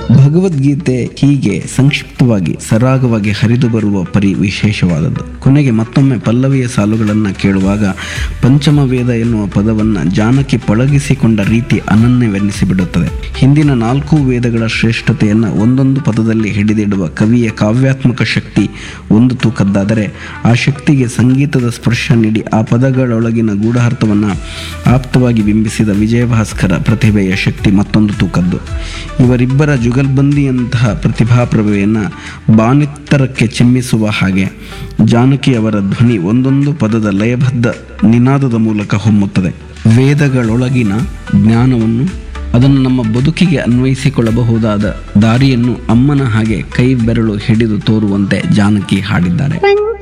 ಭಗವದ್ಗೀತೆ ಹೀಗೆ ಸಂಕ್ಷಿಪ್ತವಾಗಿ ಸರಾಗವಾಗಿ ಹರಿದು ಬರುವ ಪರಿ ವಿಶೇಷವಾದದ್ದು ಕೊನೆಗೆ ಮತ್ತೊಮ್ಮೆ ಪಲ್ಲವಿಯ ಸಾಲುಗಳನ್ನು ಕೇಳುವಾಗ ಪಂಚಮ ವೇದ ಎನ್ನುವ ಪದವನ್ನು ಜಾನಕಿ ಪಳಗಿಸಿಕೊಂಡ ರೀತಿ ಅನನ್ಯವೆನ್ನಿಸಿಬಿಡುತ್ತದೆ ಹಿಂದಿನ ನಾಲ್ಕು ವೇದಗಳ ಶ್ರೇಷ್ಠತೆಯನ್ನು ಒಂದೊಂದು ಪದದಲ್ಲಿ ಹಿಡಿದಿಡುವ ಕವಿಯ ಕಾವ್ಯಾತ್ಮಕ ಶಕ್ತಿ ಒಂದು ತೂಕದ್ದಾದರೆ ಆ ಶಕ್ತಿಗೆ ಸಂಗೀತದ ಸ್ಪರ್ಶ ನೀಡಿ ಆ ಪದಗಳೊಳಗಿನ ಗೂಢಾರ್ಥವನ್ನು ಆಪ್ತವಾಗಿ ಬಿಂಬಿಸಿದ ವಿಜಯಭಾಸ್ಕರ ಪ್ರತಿಭೆಯ ಶಕ್ತಿ ಮತ್ತೊಂದು ತೂಕದ್ದು ಇವರಿಬ್ಬರ ಜುಗಲ್ಬಂದಿಯಂತಹ ಪ್ರತಿಭಾ ಪ್ರಭೆಯನ್ನು ಬಾನೆತ್ತರಕ್ಕೆ ಚಿಮ್ಮಿಸುವ ಹಾಗೆ ಜಾನಕಿ ಅವರ ಧ್ವನಿ ಒಂದೊಂದು ಪದದ ಲಯಬದ್ಧ ನಿನಾದದ ಮೂಲಕ ಹೊಮ್ಮುತ್ತದೆ ವೇದಗಳೊಳಗಿನ ಜ್ಞಾನವನ್ನು ಅದನ್ನು ನಮ್ಮ ಬದುಕಿಗೆ ಅನ್ವಯಿಸಿಕೊಳ್ಳಬಹುದಾದ ದಾರಿಯನ್ನು ಅಮ್ಮನ ಹಾಗೆ ಕೈ ಬೆರಳು ಹಿಡಿದು ತೋರುವಂತೆ ಜಾನಕಿ ಹಾಡಿದ್ದಾರೆ